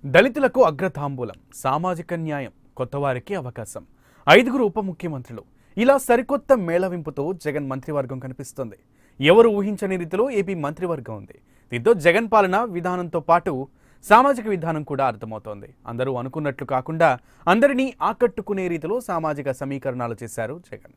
దళితులకు అగ్రతాంబూలం సామాజిక న్యాయం కొత్తవారికి అవకాశం ఐదుగురు ఉప ముఖ్యమంత్రులు ఇలా సరికొత్త మేళవింపుతో జగన్ మంత్రివర్గం కనిపిస్తుంది ఎవరు ఊహించని రీతిలో ఏపీ మంత్రివర్గం ఉంది దీంతో జగన్ పాలన విధానంతో పాటు సామాజిక విధానం కూడా అర్థమవుతోంది అందరూ అనుకున్నట్లు కాకుండా అందరినీ ఆకట్టుకునే రీతిలో సామాజిక సమీకరణాలు చేశారు జగన్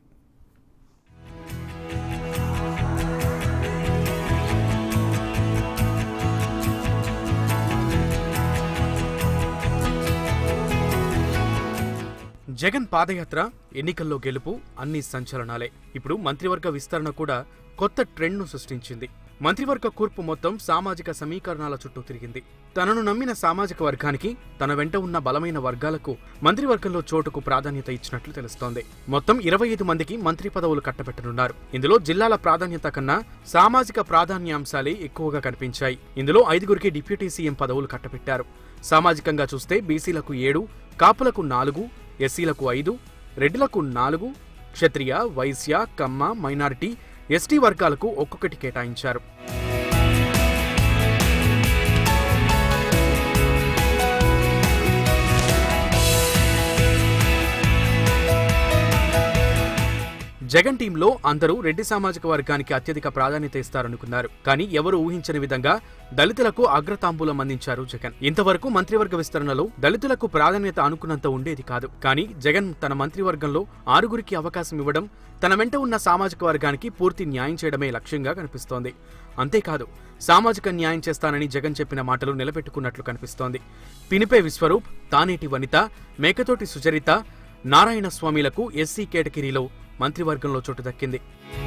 జగన్ పాదయాత్ర ఎన్నికల్లో గెలుపు అన్ని సంచలనాలే ఇప్పుడు మంత్రివర్గ విస్తరణ కూడా కొత్త ట్రెండ్ను సృష్టించింది మంత్రివర్గ కూర్పు మొత్తం సామాజిక సమీకరణాల చుట్టూ తిరిగింది తనను నమ్మిన సామాజిక వర్గానికి తన వెంట ఉన్న బలమైన వర్గాలకు మంత్రివర్గంలో చోటుకు ప్రాధాన్యత ఇచ్చినట్లు తెలుస్తోంది మొత్తం ఇరవై ఐదు మందికి మంత్రి పదవులు కట్టబెట్టనున్నారు ఇందులో జిల్లాల ప్రాధాన్యత కన్నా సామాజిక ప్రాధాన్యాంశాలే ఎక్కువగా కనిపించాయి ఇందులో ఐదుగురికి డిప్యూటీ సీఎం పదవులు కట్టబెట్టారు సామాజికంగా చూస్తే బీసీలకు ఏడు కాపులకు నాలుగు ఎస్సీలకు ఐదు రెడ్డిలకు నాలుగు క్షత్రియ వైశ్య కమ్మ మైనారిటీ ఎస్టీ వర్గాలకు ఒక్కొక్కటి కేటాయించారు జగన్ టీంలో అందరూ రెడ్డి సామాజిక వర్గానికి అత్యధిక ప్రాధాన్యత ఇస్తారనుకున్నారు కానీ ఎవరు ఊహించని విధంగా దళితులకు అగ్రతాంబూలం అందించారు జగన్ ఇంతవరకు మంత్రివర్గ విస్తరణలో దళితులకు ప్రాధాన్యత అనుకున్నంత ఉండేది కాదు కానీ జగన్ తన మంత్రివర్గంలో ఆరుగురికి అవకాశం ఇవ్వడం తన వెంట ఉన్న సామాజిక వర్గానికి పూర్తి న్యాయం చేయడమే లక్ష్యంగా కనిపిస్తోంది అంతేకాదు సామాజిక న్యాయం చేస్తానని జగన్ చెప్పిన మాటలు నిలబెట్టుకున్నట్లు కనిపిస్తోంది పినిపే విశ్వరూప్ తానేటి వనిత మేకతోటి సుచరిత నారాయణ స్వామిలకు ఎస్సీ కేటగిరీలో మంత్రివర్గంలో చోటు దక్కింది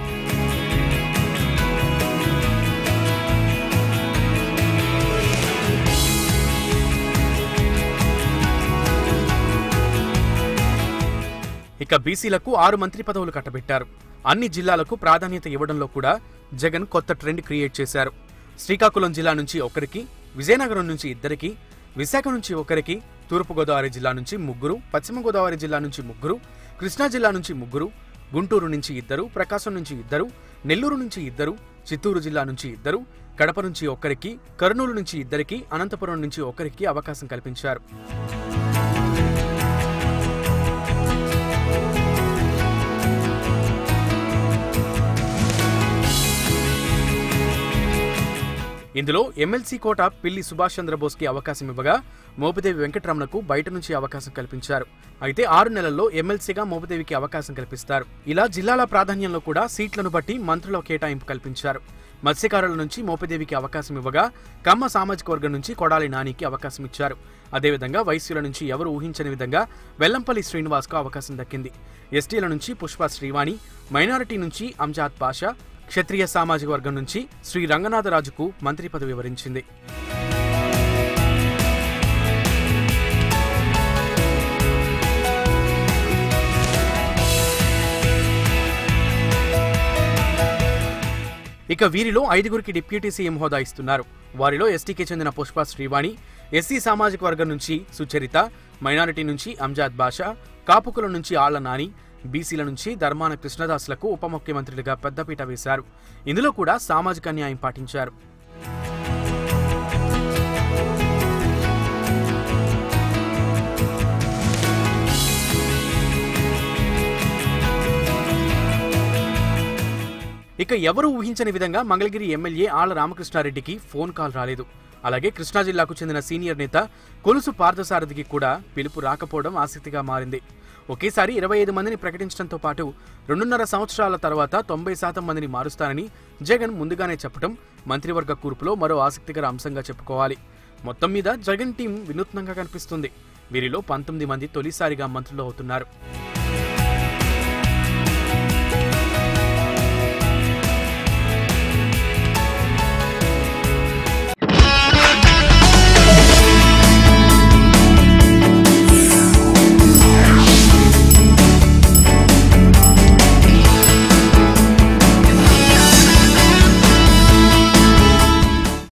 ఇక బీసీలకు ఆరు మంత్రి పదవులు కట్టబెట్టారు అన్ని జిల్లాలకు ప్రాధాన్యత ఇవ్వడంలో కూడా జగన్ కొత్త ట్రెండ్ క్రియేట్ చేశారు శ్రీకాకుళం జిల్లా నుంచి ఒకరికి విజయనగరం నుంచి ఇద్దరికి విశాఖ నుంచి ఒకరికి తూర్పుగోదావరి జిల్లా నుంచి ముగ్గురు పశ్చిమ గోదావరి జిల్లా నుంచి ముగ్గురు కృష్ణా జిల్లా నుంచి ముగ్గురు గుంటూరు నుంచి ఇద్దరు ప్రకాశం నుంచి ఇద్దరు నెల్లూరు నుంచి ఇద్దరు చిత్తూరు జిల్లా నుంచి ఇద్దరు కడప నుంచి ఒక్కరికి కర్నూలు నుంచి ఇద్దరికి అనంతపురం నుంచి ఒకరికి అవకాశం కల్పించారు ఇందులో ఎమ్మెల్సీ కోట పిల్లి సుభాష్ చంద్రబోస్ కి అవకాశం ఇవ్వగా మోపిదేవి వెంకటరమణకు బయట నుంచి అవకాశం కల్పించారు అయితే ఆరు నెలల్లో ఎమ్మెల్సీగా మోపిదేవికి అవకాశం కల్పిస్తారు ఇలా జిల్లాల ప్రాధాన్యంలో కూడా సీట్లను బట్టి మంత్రుల కేటాయింపు కల్పించారు మత్స్యకారుల నుంచి మోపిదేవికి అవకాశం ఇవ్వగా కమ్మ సామాజిక వర్గం నుంచి కొడాలి నానికి అవకాశం ఇచ్చారు అదేవిధంగా వైశ్యుల నుంచి ఎవరు ఊహించని విధంగా వెల్లంపల్లి శ్రీనివాస్కు అవకాశం దక్కింది ఎస్టీల నుంచి పుష్ప శ్రీవాణి మైనారిటీ నుంచి అంజాద్ పాషా క్షత్రియ సామాజిక వర్గం నుంచి శ్రీ రంగనాథరాజుకు మంత్రి పదవి వివరించింది ఇక వీరిలో ఐదుగురికి డిప్యూటీ సీఎం హోదా ఇస్తున్నారు వారిలో ఎస్టీకి చెందిన పుష్ప శ్రీవాణి ఎస్సీ సామాజిక వర్గం నుంచి సుచరిత మైనారిటీ నుంచి అంజాద్ బాషా కాపుకుల నుంచి ఆళ్ల నాని బీసీల నుంచి ధర్మాన కృష్ణదాసులకు ఉప ముఖ్యమంత్రులుగా పెద్దపీట వేశారు ఇందులో కూడా సామాజిక న్యాయం పాటించారు ఇక ఎవరు ఊహించని విధంగా మంగళగిరి ఎమ్మెల్యే ఆళ్ల రామకృష్ణారెడ్డికి ఫోన్ కాల్ రాలేదు అలాగే కృష్ణా జిల్లాకు చెందిన సీనియర్ నేత కొలుసు పార్థసారథికి కూడా పిలుపు రాకపోవడం ఆసక్తిగా మారింది ఒకేసారి ఇరవై ఐదు మందిని ప్రకటించడంతో పాటు రెండున్నర సంవత్సరాల తర్వాత తొంభై శాతం మందిని మారుస్తానని జగన్ ముందుగానే చెప్పడం మంత్రివర్గ కూర్పులో మరో ఆసక్తికర అంశంగా చెప్పుకోవాలి మొత్తం మీద జగన్ టీం వినూత్నంగా కనిపిస్తుంది వీరిలో పంతొమ్మిది మంది తొలిసారిగా మంత్రులు అవుతున్నారు